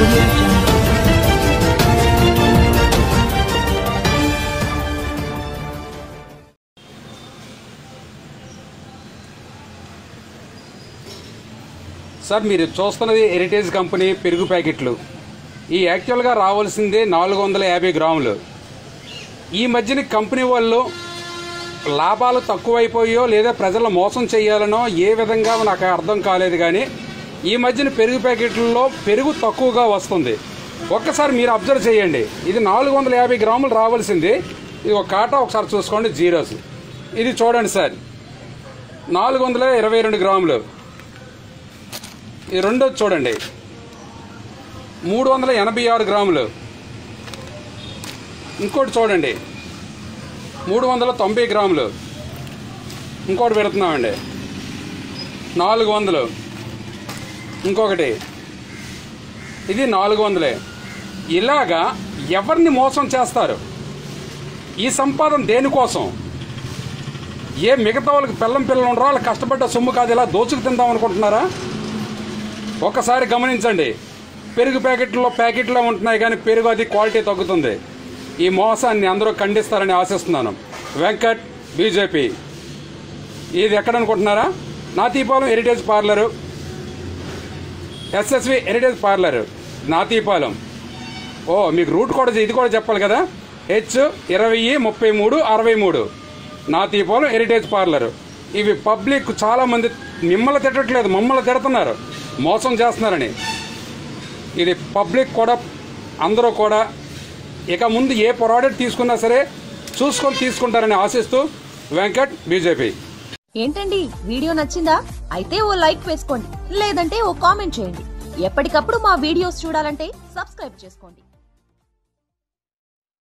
audio jungle. Sir మీరు చూస్తున్నది heritage company పెరుగు ప్యాకెట్లు ఈ యాక్చువల్గా రావాల్సిందే నాలుగు వందల యాభై గ్రాములు ఈ మధ్యన కంపెనీ వాళ్ళు లాభాలు తక్కువైపోయో లేదా ప్రజలను మోసం చేయాలనో ఏ విధంగా నాకు అర్థం కాలేదు కానీ ఈ మధ్యన పెరుగు ప్యాకెట్లలో పెరుగు తక్కువగా వస్తుంది ఒక్కసారి మీరు అబ్జర్వ్ చేయండి ఇది నాలుగు వందల యాభై గ్రాములు రావాల్సింది ఇది ఒక కాటా ఒకసారి చూసుకోండి జీరోస్ ఇది చూడండి సార్ నాలుగు వందల ఇరవై రెండు గ్రాములు ఈ రెండోది చూడండి మూడు వందల ఎనభై ఆరు గ్రాములు ఇంకోటి చూడండి మూడు వందల తొంభై గ్రాములు ఇంకోటి పెడుతున్నామండి నాలుగు వందలు ఇంకొకటి ఇది నాలుగు వందలే ఇలాగా ఎవరిని మోసం చేస్తారు ఈ సంపాదన దేనికోసం ఏ మిగతా వాళ్ళకి పిల్లం పిల్లలు ఉండరో వాళ్ళు కష్టపడ్డ సొమ్ము కాదు ఇలా దోచుకు తిందాం అనుకుంటున్నారా ఒక్కసారి గమనించండి పెరుగు ప్యాకెట్లో ప్యాకెట్లో ఉంటున్నాయి కానీ పెరుగు అది క్వాలిటీ తగ్గుతుంది ఈ మోసాన్ని అందరూ ఖండిస్తారని ఆశిస్తున్నాను వెంకట్ బీజేపీ ఇది ఎక్కడ అనుకుంటున్నారా Nathipalem Heritage parlour SSV Heritage parlour Nathipalem ఓ మీకు రూట్ కూడా ఇది కూడా చెప్పాలి కదా హెచ్ ఇరవై ముప్పై మూడు అరవై మూడు నాతీపాలెం హెరిటేజ్ పార్లర్ ఇవి పబ్లిక్ చాలా మంది మిమ్మల్ని తిట్టట్లేదు మమ్మల్ని తిడుతున్నారు మోసం చేస్తున్నారని ఇది పబ్లిక్ కూడా అందరూ కూడా ఇక ముందు ఏ ప్రోడక్ట్ తీసుకున్నా సరే చూసుకొని తీసుకుంటారని ఆశిస్తూ వెంకట్ బీజేపీ ఏంటండి వీడియో నచ్చిందా అయితే ఓ లైక్ వేసుకోండి లేదంటే ఓ కామెంట్ చేయండి ఎప్పటికప్పుడు మా వీడియోస్ చూడాలంటే సబ్స్క్రైబ్ చేసుకోండి